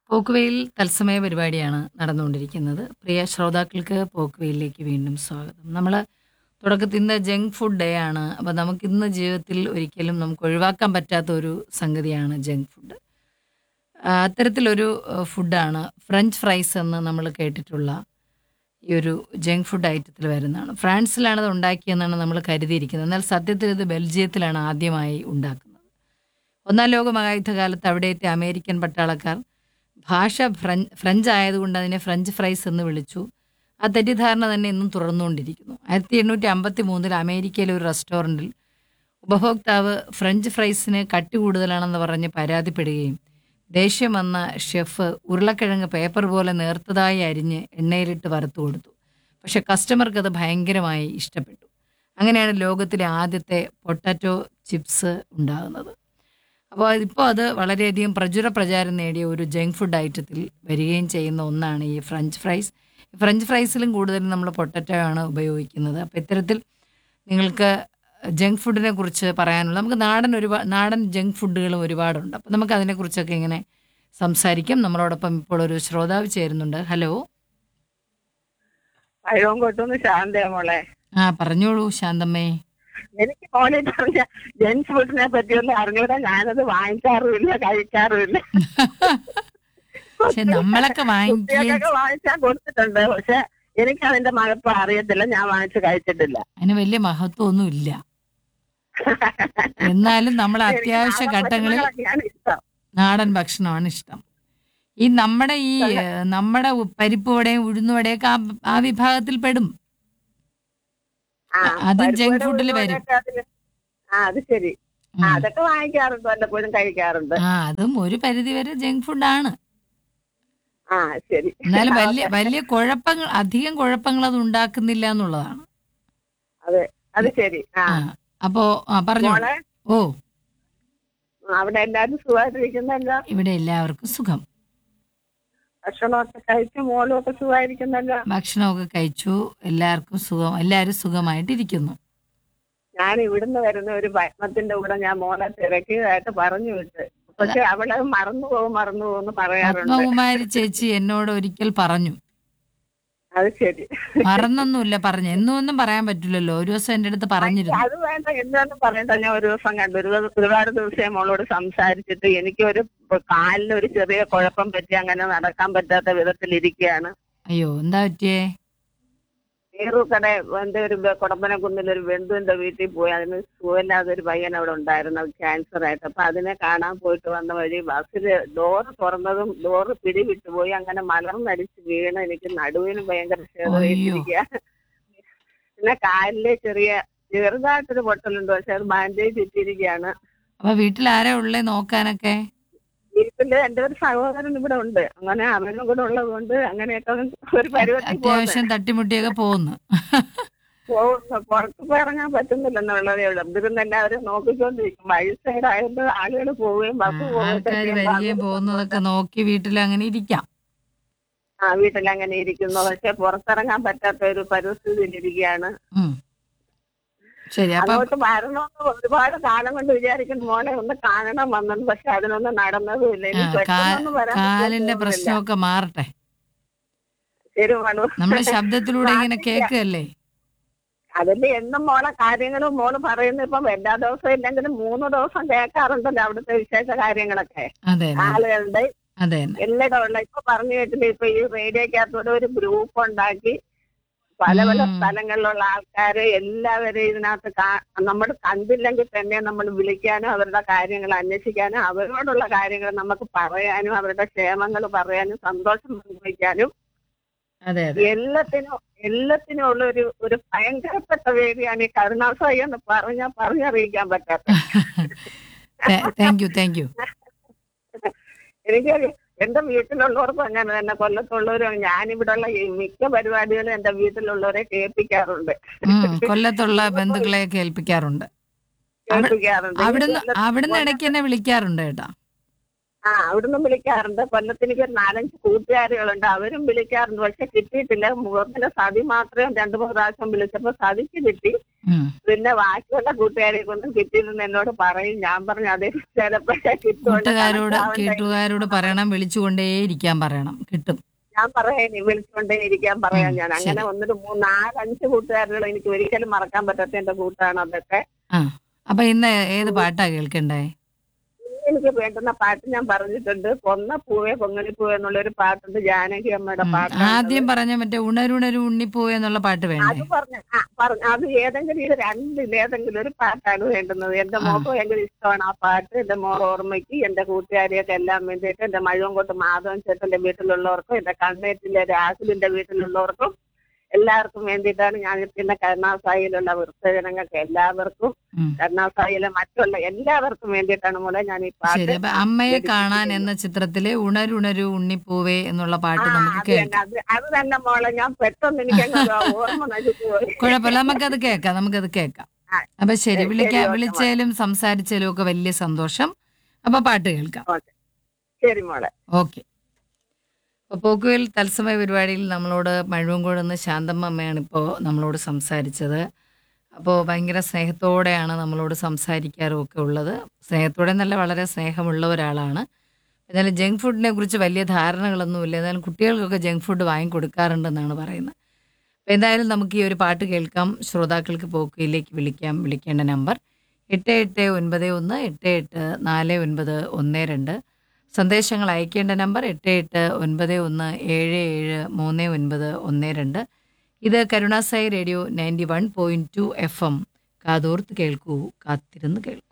പോക്കുവെയിൽ തത്സമയ പരിപാടിയാണ് നടന്നുകൊണ്ടിരിക്കുന്നത് പ്രിയ ശ്രോതാക്കൾക്ക് പോക്കുവെയിലേക്ക് വീണ്ടും സ്വാഗതം നമ്മൾ തുടക്കത്തിൽ ഇന്ന് ജങ്ക് ഫുഡ് ഡേ ആണ് അപ്പോൾ നമുക്ക് ഇന്ന് ജീവിതത്തിൽ ഒരിക്കലും നമുക്ക് ഒഴിവാക്കാൻ പറ്റാത്ത ഒരു സംഗതിയാണ് ജങ്ക് ഫുഡ് ആ, അത്തരത്തിലൊരു ആ, ഫുഡാണ് ഫ്രഞ്ച് ഫ്രൈസ് എന്ന് നമ്മൾ കേട്ടിട്ടുള്ള ഈ ഒരു ജങ്ക് ഫുഡ് ഐറ്റത്തിൽ വരുന്നതാണ് ഫ്രാൻസിലാണ് അത് ഉണ്ടാക്കിയെന്നാണ് നമ്മൾ കരുതിയിരിക്കുന്നത് എന്നാൽ സത്യത്തിൽ ഇത് ബെൽജിയത്തിലാണ് ആദ്യമായി ഉണ്ടാക്കുന്നത് ഒന്നാം ലോക മഹായുദ്ധകാലത്ത് അവിടെ എത്തിയ അമേരിക്കൻ പട്ടാളക്കാർ ഭാഷ ഫ്രഞ്ച് ഫ്രഞ്ച് ആയതുകൊണ്ട് അതിനെ ഫ്രഞ്ച് ഫ്രൈസ് എന്ന് വിളിച്ചു ആ തെറ്റിദ്ധാരണ തന്നെ ഇന്നും തുടർന്നുകൊണ്ടിരിക്കുന്നു ആയിരത്തി എണ്ണൂറ്റി അമ്പത്തി മൂന്നിൽ അമേരിക്കയിലെ ഒരു റെസ്റ്റോറൻറ്റിൽ ഉപഭോക്താവ് ഫ്രഞ്ച് ഫ്രൈസിന് കട്ടി കൂടുതലാണെന്ന് പറഞ്ഞ് പരാതിപ്പെടുകയും ദേഷ്യം വന്ന ഷെഫ് ഉരുളക്കിഴങ്ങ് പേപ്പർ പോലെ നേർത്തതായി അരിഞ്ഞ് എണ്ണയിലിട്ട് വറുത്തു കൊടുത്തു പക്ഷെ കസ്റ്റമർക്ക് അത് ഭയങ്കരമായി ഇഷ്ടപ്പെട്ടു അങ്ങനെയാണ് ലോകത്തിലെ ആദ്യത്തെ പൊട്ടാറ്റോ ചിപ്സ് ഉണ്ടാകുന്നത് അപ്പോൾ ഇപ്പോൾ അത് വളരെയധികം പ്രചുര പ്രചാരം നേടിയ ഒരു ജങ്ക് ഫുഡ് ഐറ്റത്തിൽ വരികയും ചെയ്യുന്ന ഒന്നാണ് ഈ ഫ്രഞ്ച് ഫ്രൈസ് ഫ്രഞ്ച് ഫ്രൈസിലും കൂടുതലും നമ്മൾ പൊട്ടറ്റോ ആണ് ഉപയോഗിക്കുന്നത് അപ്പോൾ ഇത്തരത്തിൽ നിങ്ങൾക്ക് ജങ്ക് ഫുഡിനെ കുറിച്ച് പറയാനുള്ള നമുക്ക് നാടൻ ഒരുപാട് നാടൻ ജങ്ക് ഫുഡുകളും ഒരുപാടുണ്ട് അപ്പോൾ നമുക്ക് അതിനെക്കുറിച്ചൊക്കെ ഇങ്ങനെ സംസാരിക്കാം നമ്മളോടൊപ്പം ഇപ്പോൾ ഒരു ശ്രോതാവ് ചേരുന്നുണ്ട് ഹലോ പഴവൻകോട്ടുന്ന് ശാന്തയാ മോളെ ആ പറഞ്ഞോളൂ ശാന്തമ്മേ എനിക്ക് മോനെ പറഞ്ഞ ജെൻസ് ഫുഡിനെ പറ്റിയൊന്നും അറിഞ്ഞൂടാ ഞാനത് വാങ്ങിക്കാറുമില്ല കഴിക്കാറുമില്ല പക്ഷെ നമ്മളൊക്കെ വാങ്ങിക്കുകയും കുട്ടികൾക്കൊക്കെ വാങ്ങിച്ചാൽ കൊടുത്തിട്ടുണ്ട് പക്ഷെ എനിക്ക് അതിന്റെ മകത്വം അറിയത്തില്ല ഞാൻ വാങ്ങിച്ച് കഴിച്ചിട്ടില്ല അതിന് വലിയ മഹത്വമൊന്നും ഇല്ല എന്നാലും നമ്മൾ അത്യാവശ്യ എനിക്ക് ഘട്ടങ്ങളിൽ ഭക്ഷണങ്ങളൊക്കെയാണ് ഇഷ്ടം നാടൻ ഭക്ഷണമാണ് ഇഷ്ടം ഈ നമ്മുടെ ഈ ഏഹ്, നമ്മുടെ ഉ- പരിപ്പ് വടയും ഉഴുന്നുവടയൊക്കെ ആ ആ വിഭാഗത്തിൽ പെടും ആ, അതും പരിപ്പ് ജങ്ക് വട, ഫുഡിൽ ഉഴുന്ന് വരും. വടയൊക്കെ അതില്- ആ അത് ശരി ഉം. ആ, അതൊക്കെ വാങ്ങിക്കാറുണ്ട് വല്ലപ്പോഴും കഴിക്കാറുണ്ട് ആ അതും ഒരു പരിധി വരെ ജങ്ക് ഫുഡാണ് ആ ശരി എന്നാലും വലിയ വലിയ കുഴപ്പങ്ങൾ അധികം കുഴപ്പങ്ങൾ അത് ഉണ്ടാക്കുന്നില്ല എന്നുള്ളതാണ് അതെ അത് ശരി ആ ആ അപ്പോ ആ പറഞ്ഞോളൂ മോളെ ഓ അവിടെ എല്ലാരും സുഖമായിട്ടിരിക്കുന്നല്ലോ ഇവിടെ എല്ലാവർക്കും സുഖം ഭക്ഷണമൊക്കെ കഴിച്ച് മോളും ഒക്കെ സുഖമായിരിക്കുന്നല്ലോ ഭക്ഷണമൊക്കെ കഴിച്ചു എല്ലാവർക്കും സുഖം എല്ലാവരും സുഖമായിട്ടിരിക്കുന്നു ഞാൻ ഇവിടുന്ന് വരുന്ന ഒരു ഭക്ഷണത്തിന്റെ കൂടെ ഞാൻ മോളെ തിരക്കിയതായിട്ട് പറഞ്ഞു വിട്ട് പക്ഷെ അവള് മറന്നു പോകും മറന്നു പോകും പറയാറുണ്ട് പത്മകുമാരി ചേച്ചി എന്നോട് ഒരിക്കൽ പറഞ്ഞു അത് ശരി മറന്നൊന്നുമില്ല പറഞ്ഞു എന്നും ഒന്നും പറയാൻ പറ്റില്ലല്ലോ ഒരു ദിവസം എൻ്റെ അടുത്ത് പറഞ്ഞിരുന്നു അത് വേണ്ട എന്താന്ന് പറയണ്ട ഞാൻ ഒരു ദിവസം കണ്ടു ഒരു ഒരുപാട് ദിവസം മോളോട് സംസാരിച്ചിട്ട് എനിക്ക് ഒരു കാലിന് ഒരു ചെറിയ കുഴപ്പം പറ്റി അങ്ങനെ നടക്കാൻ പറ്റാത്ത വിധത്തിൽ ഇരിക്കുകയാണ് അയ്യോ എന്താ പറ്റിയേ നീറൂക്കട എന്റെ ഒരു ബ- കൊടമ്പന കുന്നിൽ ഒരു ബന്ധുവിന്റെ വീട്ടിൽ പോയി അതിന് സുഖമില്ലാതെ ഒരു പയ്യൻ അവിടെ ഉണ്ടായിരുന്നു ക്യാൻസർ ആയിട്ട് അപ്പൊ അതിനെ കാണാൻ പോയിട്ട് വന്ന വഴി ബസ്സിൽ ഡോറ് തുറന്നതും ഡോറ് പിടിവിട്ടുപോയി അങ്ങനെ മലർന്നടിച്ച് വീണ് എനിക്ക് നടുവിന് ഭയങ്കര ക്ഷേത്രയിരിക്കുക പിന്നെ കാലില് ചെറിയ ചെറുതായിട്ടൊരു പൊട്ടലുണ്ട് പക്ഷെ അത് ബാൻഡേജ് ഇട്ടിരിക്കുകയാണ് അപ്പൊ വീട്ടിൽ ആരാ ഉള്ളേ നോക്കാനൊക്കെ വീട്ടില് എന്റെ ഒരു സഹോദരൻ ഇവിടെ ഉണ്ട് അങ്ങനെ അവനും കൂടെ ഉള്ളത് കൊണ്ട് അങ്ങനെയൊക്കെ ഒരു പരുവത്തിൽ പോകുന്നത് അത്യാവശ്യം തട്ടിമുട്ടിയൊക്കെ പോകുന്നു പോകുന്നു പുറത്ത് പോയി ഇറങ്ങാൻ പറ്റുന്നില്ലെന്നുള്ളതേ ഉള്ളൂ ഇതിരുന്ന് എല്ലാവരും നോക്കിക്കൊണ്ടിരിക്കും വഴി സൈഡ് ആയതുകൊണ്ട് ആളുകൾ പോവുകയും ബസ് ആൾക്കാർ വരികയും പോകുന്നതൊക്കെ നോക്കി വീട്ടിൽ അങ്ങനെ ഇരിക്കാം ആ വീട്ടിൽ അങ്ങനെ ഇരിക്കുന്നു പക്ഷെ പുറത്തിറങ്ങാൻ പറ്റാത്ത ഒരു പരിസ്ഥിതിയിലിരിക്കുകയാണ് ഉം. ശരി അപ്പൊ അങ്ങോട്ട് വരണമെന്ന് ഒരുപാട് കാലം കൊണ്ട് വിചാരിക്കുന്നു മോനെ ഒന്ന് കാണണം വന്നത് പക്ഷെ അതിനൊന്നും നടന്നതുമില്ല ഇനി ആ, കാ- പെട്ടെന്നൊന്നും വരാൻ കാലിന്റെ പറ്റുന്നില്ല. പ്രശ്നമൊക്കെ മാറട്ടെ ശരി മനു നമ്മുടെ ശബ്ദത്തിലൂടെ ഇങ്ങനെ കേൾക്കുകയല്ലേ അതിന്റെ എന്നും മോളെ കാര്യങ്ങളും മോള് പറയുന്നത് ഇപ്പം എല്ലാ ദിവസവും ഇല്ലെങ്കിലും മൂന്ന് ദിവസം കേൾക്കാറുണ്ടല്ലോ അവിടുത്തെ വിശേഷ കാര്യങ്ങളൊക്കെ അതെ അതെ ആളുകളുടെ അതെ തന്നെ എല്ലായിടം ഉള്ള ഇപ്പൊ പറഞ്ഞു കേട്ടില്ല ഇപ്പൊ ഈ റേഡിയോക്കകത്തൂടെ ഒരു ഗ്രൂപ്പ് ഉണ്ടാക്കി പല പല ഉം. സ്ഥലങ്ങളിലുള്ള ആൾക്കാര് എല്ലാവരെയും ഇതിനകത്ത് കാ- നമ്മൾ കണ്ടില്ലെങ്കിൽ തന്നെ നമ്മൾ വിളിക്കാനും അവരുടെ കാര്യങ്ങൾ അന്വേഷിക്കാനും അവരോടുള്ള കാര്യങ്ങൾ നമുക്ക് പറയാനും അവരുടെ ക്ഷേമങ്ങൾ പറയാനും സന്തോഷം പങ്കുവയ്ക്കാനും അതെ അതെ എല്ലാത്തിനും എല്ലാത്തിനും ഉള്ള ഒരു ഒരു ഭയങ്കരപ്പെട്ട വേദിയാണ് ഈ കരുണാസായി എന്ന് പറഞ്ഞാൽ പറഞ്ഞറിയിക്കാൻ പറ്റാത്ത താങ്ക് യു താങ്ക് യു എനിക്ക് എന്റെ വീട്ടിലുള്ളവർക്കും അങ്ങനെ തന്നെ കൊല്ലത്തുള്ളവരും ഞാനിവിടെയുള്ള ഈ മിക്ക പരിപാടികളും എന്റെ വീട്ടിലുള്ളവരെ കേൾപ്പിക്കാറുണ്ട് ഉം, കൊല്ലത്തുള്ള ബന്ധുക്കളെ കേൾപ്പിക്കാറുണ്ട് കേൾപ്പിക്കാറുണ്ട് അവിടുന്ന് ഈ കൊല്ലത്ത് അവിടുന്ന് ഇടയ്ക്ക് എന്നെ വിളിക്കാറുണ്ട് കേട്ടാ ആ അവിടുന്ന് വിളിക്കാറുണ്ട് കൊല്ലത്ത് എനിക്ക് ഒരു നാലഞ്ച് കൂട്ടുകാരികളുണ്ട് അവരും വിളിക്കാറുണ്ട് പക്ഷെ കിട്ടിയിട്ടില്ല മുഖത്തിന്റെ സതി മാത്രമേ രണ്ടു മൂന്ന് പ്രാവശ്യം വിളിച്ചപ്പോ സതിക്ക് കിട്ടി ഉം. പിന്നെ ബാക്കിയുള്ള കൂട്ടുകാരെ കൊണ്ട് കിട്ടിയില്ലെന്ന് എന്നോട് പറയും ഞാൻ പറഞ്ഞു അതേ ചിലപ്പോഴേ കിട്ടുള്ളൂ കൂട്ടുകാരോട് കാരണം അവന്റെ- കേട്ടുകാരോട് പറയണം വിളിച്ചുകൊണ്ടേ ഇരിക്കാൻ പറയണം കിട്ടും ഞാൻ പറയാം നീ വിളിച്ചുകൊണ്ടേ ഇരിക്കാൻ പറയാം ഞാൻ അങ്ങനെ ഒന്നൊരു മൂന്ന് നാലഞ്ച് കൂട്ടുകാരികൾ എനിക്ക് ഒരിക്കലും മറക്കാൻ പറ്റാത്ത എന്റെ കൂട്ടാണ് അതൊക്കെ ആ അപ്പൊ ഇന്ന് ഏത് പാട്ടാ കേൾക്കണ്ടേ എനിക്ക് വേണ്ടുന്ന പാട്ട് ഞാൻ പറഞ്ഞിട്ടുണ്ട് കൊന്ന പൂവേ പൊങ്ങലിപ്പൂവേ എന്നുള്ള ഒരു പാട്ടുണ്ട് ജാനകി അമ്മയുടെ ഉം. പാട്ടാണ് ആദ്യം പറഞ്ഞ മറ്റേ ഉണരുണരു ഉണ്ണിപ്പൂ എന്നുള്ള പാട്ട് അത് വേണ്ടേ പറഞ്ഞ ആ, പറഞ്ഞ അത് ഏതെങ്കിലും ഇത് രണ്ടിൽ ഏതെങ്കിലും ഒരു പാട്ടാണ് വേണ്ടുന്നത് എന്റെ ആ. മോക്ക് ഭയങ്കര ഇഷ്ടമാണ് ആ പാട്ട് എന്റെ മോൾ ഓർമ്മയ്ക്ക് എന്റെ കൂട്ടുകാരിയൊക്കെ എല്ലാം വേണ്ടിയിട്ട് എന്റെ മഴവൻകോട്ട് മാധവൻ ചേട്ടന്റെ വീട്ടിലുള്ളവർക്കും എന്റെ കണ്ണേറ്റിലെ രാഹുലിന്റെ വീട്ടിലുള്ളവർക്കും എല്ലാവർക്കും വേണ്ടിയിട്ടാണ് ഞാൻ പിന്നെ കരുണാസായിലുള്ള വൃദ്ധജനങ്ങൾക്ക് എല്ലാവർക്കും ഉം. കരുണാസായിലെ മറ്റുള്ള എല്ലാവർക്കും വേണ്ടിയിട്ടാണ് മോളെ ഞാൻ ഈ പാട്ട് ശരി അപ്പൊ അമ്മയെ കാണാൻ എന്ന ചിത്രത്തിലെ ഉണരുണരു ഉണ്ണിപ്പൂവേ എന്നുള്ള പാട്ട് ആ, നമുക്ക് അത് തന്നെ, കേൾക്കാം അത് അത് തന്നെ മോളെ ഞാൻ പെട്ടെന്ന് എനിക്ക് അങ്ങ് ഓർമ്മ നശിച്ചു പോയി കുഴപ്പമില്ല നമുക്കത് കേൾക്കാം നമുക്കത് കേൾക്കാം ആ. അപ്പൊ ശരി ശരി, വിളിക്കാൻ ഓക്കെ, വിളിച്ചാലും സംസാരിച്ചാലും ഒക്കെ വലിയ സന്തോഷം അപ്പൊ പാട്ട് കേൾക്കാം ശരി മോളെ ഓക്കെ അപ്പോൾ പോക്കുവൽ തത്സമയ പരിപാടിയിൽ നമ്മളോട് മഴവങ്കോട് നിന്ന് ശാന്തമ്മ അമ്മയാണ് ഇപ്പോൾ നമ്മളോട് സംസാരിച്ചത് അപ്പോൾ ഭയങ്കര സ്നേഹത്തോടെയാണ് നമ്മളോട് സംസാരിക്കാറും ഒക്കെ ഉള്ളത് സ്നേഹത്തോടെ എന്നല്ല വളരെ സ്നേഹമുള്ള ഒരാളാണ് എന്നാലും ജങ്ക് ഫുഡിനെ കുറിച്ച് വലിയ ധാരണകളൊന്നുമില്ല എന്നാലും കുട്ടികൾക്കൊക്കെ ജങ്ക് ഫുഡ് വാങ്ങിക്കൊടുക്കാറുണ്ടെന്നാണ് പറയുന്നത് അപ്പോൾ എന്തായാലും നമുക്ക് ഈ ഒരു പാട്ട് കേൾക്കാം ശ്രോതാക്കൾക്ക് പോക്കുവയിലേക്ക് വിളിക്കാം വിളിക്കേണ്ട നമ്പർ എട്ട് എട്ട് ഒൻപത് ഒന്ന് എട്ട് എട്ട് നാല് ഒൻപത് ഒന്ന് രണ്ട് സന്ദേശങ്ങൾ അയക്കേണ്ട നമ്പർ എട്ട് എട്ട് ഒൻപത് ഒന്ന് ഏഴ് ഏഴ് മൂന്ന് ഒൻപത് ഒന്ന് രണ്ട് ഇത് കരുണാസായി radio ninety one point two F M കാതോർത്ത് കേൾക്കൂ കാത്തിരുന്ന് കേൾക്കൂ